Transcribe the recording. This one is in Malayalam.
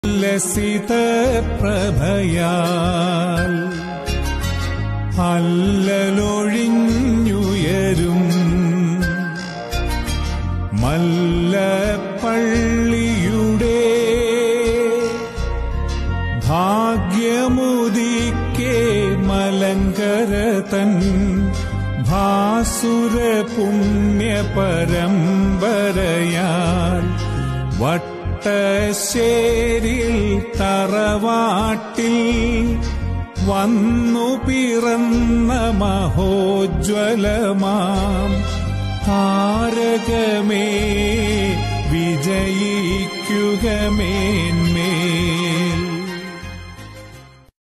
ലസിത പ്രഭയാൽ അല്ലലൊഴിഞ്ഞുയരും മല്ലപ്പള്ളിയുടെ ഭാഗ്യമുദിക്കേ മലങ്കര തൻ ഭാസുര പുണ്യ പരമ്പരയാൽ വട്ടശ്ശേരിൽ തറവാട്ടിൽ വന്നു പിറന്ന മഹോജ്വലമാം താരകമേ വിജയിക്കുക മേന്മേ